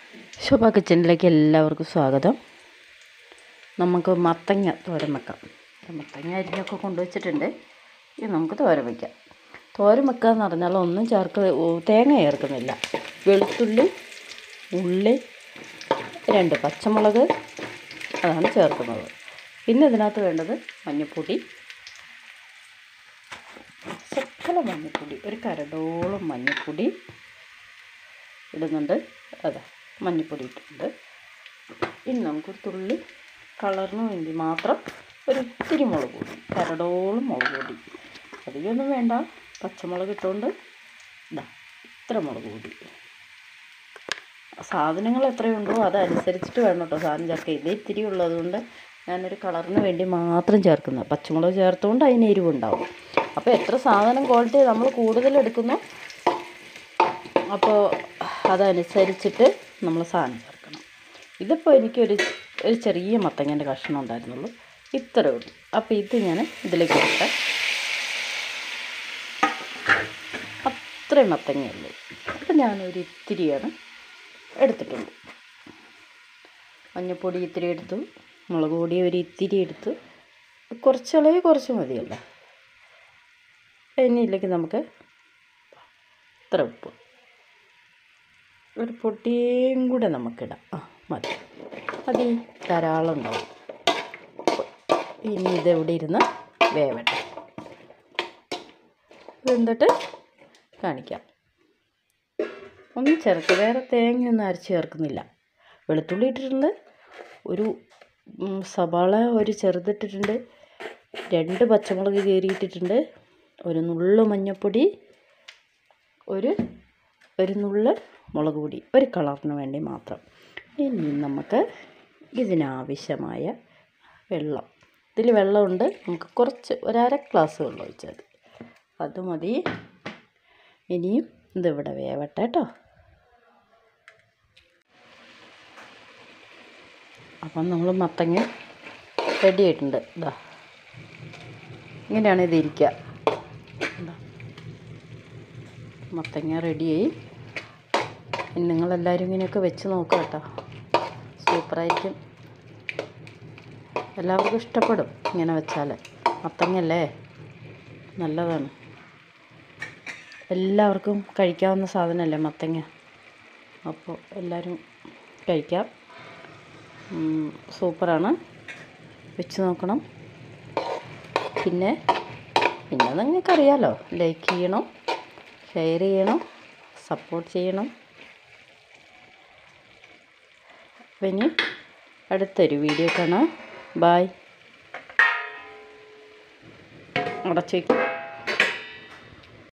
ശോഭ കിച്ചണിലേക്ക് എല്ലാവർക്കും സ്വാഗതം നമുക്ക് മത്തങ്ങ തോരൻ വെക്കാം മത്തങ്ങ അരിഞ്ഞൊക്കെ കൊണ്ടുവച്ചിട്ടുണ്ട് ഇത് നമുക്ക് തോരൻ വയ്ക്കാം തോരൻ വെക്കുക എന്ന് പറഞ്ഞാൽ ഒന്നും ചേർക്ക് തേങ്ങ ചേർക്കുന്നില്ല വെളുത്തുള്ളി ഉള്ളി രണ്ട് പച്ചമുളക് അതാണ് ചേർക്കുന്നത് പിന്നെ ഇതിനകത്ത് വേണ്ടത് മഞ്ഞൾപ്പൊടി ശക്കല മഞ്ഞൾപ്പൊടി ഒരു കരടോളം മഞ്ഞൾപ്പൊടി ഇടുന്നുണ്ട് അതാ മഞ്ഞൾപ്പൊടി ഇട്ടിട്ടുണ്ട് ഇനി നമുക്കൊരു തുള്ളി കളറിന് വേണ്ടി മാത്രം ഒരു ഇത്തിരി മുളക് പൊടി കരടോളം മുളക് പൊടി അധികമൊന്നും വേണ്ട പച്ചമുളക് ഇട്ടുകൊണ്ട് ഇതാ ഇത്ര മുളക് പൊടി സാധനങ്ങൾ എത്രയുണ്ടോ അതനുസരിച്ചിട്ട് വേണം കേട്ടോ സാധനം ചേർക്കുക ഇതേ ഇത്തിരി ഉള്ളതുകൊണ്ട് ഞാനൊരു കളറിന് വേണ്ടി മാത്രം ചേർക്കുന്നത് പച്ചമുളക് ചേർത്തുകൊണ്ട് അതിന് എരിവുണ്ടാവും അപ്പോൾ എത്ര സാധനം ക്വാളിറ്റി നമ്മൾ കൂടുതൽ എടുക്കുന്നു അപ്പോൾ അതനുസരിച്ചിട്ട് നമ്മൾ സാധനം ചേർക്കണം ഇതിപ്പോൾ എനിക്കൊരു ഒരു ചെറിയ മത്തങ്ങൻ്റെ കഷ്ണം ഉണ്ടായിരുന്നുള്ളൂ ഇത്രയേ ഉള്ളൂ അപ്പോൾ ഇത് ഞാൻ ഇതിലേക്ക് ഇട്ടെ അത്രയും മത്തങ്ങയുള്ളൂ അപ്പോൾ ഞാനൊരു ഇത്തിരിയാണ് എടുത്തിട്ടുള്ളൂ മഞ്ഞൾപ്പൊടി ഇത്തിരി എടുത്തു മുളക് പൊടി ഒരു ഇത്തിരി എടുത്തു കുറച്ചളവ് കുറച്ച് മതിയല്ലോ ഇനിയിലേക്ക് നമുക്ക് ഇത്ര ഉപ്പ് ഒരു പൊട്ടിയും കൂടെ നമുക്കിടാം ആ മതി മതി ധാരാളം ഉണ്ടാവും ഇനി ഇതെവിടെ ഇരുന്ന് വേവട്ടെ വെന്തിട്ട് കാണിക്കാം ഒന്നും ചേർക്ക് വേറെ തേങ്ങയൊന്നും അരച്ച് ചേർക്കുന്നില്ല വെളുത്തുള്ളി ഇട്ടിട്ടുണ്ട് ഒരു സവാള ഒരു ചെറുതിട്ടിട്ടുണ്ട് രണ്ട് പച്ചമുളക് കീറിയിട്ടിട്ടുണ്ട് ഒരു നുള്ളു മഞ്ഞൾപ്പൊടി ഒരു ഒരു നുള്ള് മുളക് പൊടി ഒരു കളറിന് വേണ്ടി മാത്രം ഇനി നമുക്ക് ഇതിനാവശ്യമായ വെള്ളം ഇതിൽ വെള്ളമുണ്ട് നമുക്ക് കുറച്ച് ഒരര ഗ്ലാസ് വെള്ളം ഒഴിച്ചാൽ മതി അത് മതി ഇനിയും ഇതിവിടെ വേവട്ടെ കേട്ടോ അപ്പം നമ്മൾ മത്തങ്ങ റെഡി ആയിട്ടുണ്ട് ഇതാ ഇങ്ങനെയാണ് ഇതിരിക്കുക മത്തങ്ങ റെഡിയായി ഇനി നിങ്ങളെല്ലാവരും ഇങ്ങനെയൊക്കെ വെച്ച് നോക്കുക കേട്ടോ സൂപ്പറായിരിക്കും എല്ലാവർക്കും ഇഷ്ടപ്പെടും ഇങ്ങനെ വെച്ചാൽ മത്തങ്ങല്ലേ നല്ലതാണ് എല്ലാവർക്കും കഴിക്കാവുന്ന സാധനമല്ലേ മത്തങ്ങ അപ്പോൾ എല്ലാവരും കഴിക്കാം സൂപ്പറാണ് വെച്ച് നോക്കണം പിന്നെ പിന്നെ നിങ്ങൾക്കറിയാലോ ലൈക്ക് ചെയ്യണം ഷെയർ ചെയ്യണം സപ്പോർട്ട് ചെയ്യണം അപ്പം ഇനി അടുത്തൊരു വീഡിയോ കാണാം ബായ് അടച്ചു വയ്ക്കും